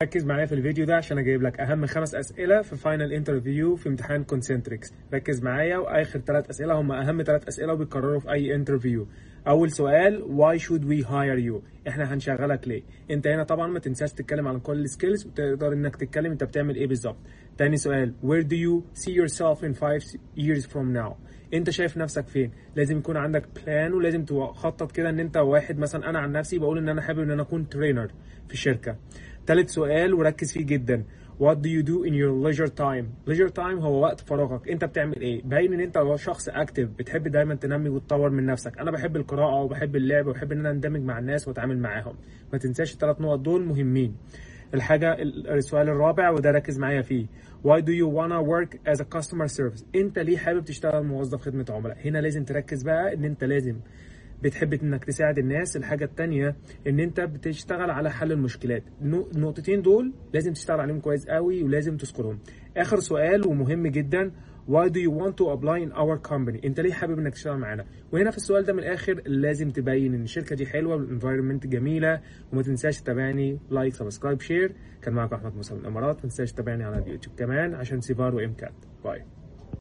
ركز معايا في الفيديو ده عشان اجيب لك اهم خمس اسئله في فاينل انترفيو في امتحان كونسنتريكس ركز معايا واخر ثلاث اسئله هم اهم ثلاث اسئله وبيتكرروا في اي انترفيو اول سؤال why should we hire you احنا هنشغلك ليه انت هنا طبعا ما تنساش تتكلم عن كل السكيلز وتقدر انك تتكلم انت بتعمل ايه بالظبط تاني سؤال where do you see yourself in five years from now انت شايف نفسك فين لازم يكون عندك بلان ولازم تخطط كده ان انت واحد مثلا انا عن نفسي بقول ان انا حابب ان انا اكون ترينر في الشركه تالت سؤال وركز فيه جدا What do you do in your leisure time? leisure time هو وقت فراغك، أنت بتعمل إيه؟ باين إن أنت شخص أكتف، بتحب دايما تنمي وتطور من نفسك، أنا بحب القراءة وبحب اللعب وبحب إن أنا أندمج مع الناس وأتعامل معاهم، ما تنساش الثلاث نقط دول مهمين. الحاجة السؤال الرابع وده ركز معايا فيه Why do you wanna work as a customer service انت ليه حابب تشتغل موظف خدمة عملاء هنا لازم تركز بقى ان انت لازم بتحب انك تساعد الناس الحاجة التانية ان انت بتشتغل على حل المشكلات النقطتين دول لازم تشتغل عليهم كويس قوي ولازم تذكرهم اخر سؤال ومهم جدا why do you want to apply in our company انت ليه حابب انك تشتغل معانا وهنا في السؤال ده من الاخر لازم تبين ان الشركه دي حلوه والانفايرمنت جميله وما تنساش تتابعني لايك سبسكرايب شير كان معاكم احمد موسى من الامارات ما تنساش تتابعني على اليوتيوب كمان عشان سيفار وام كات باي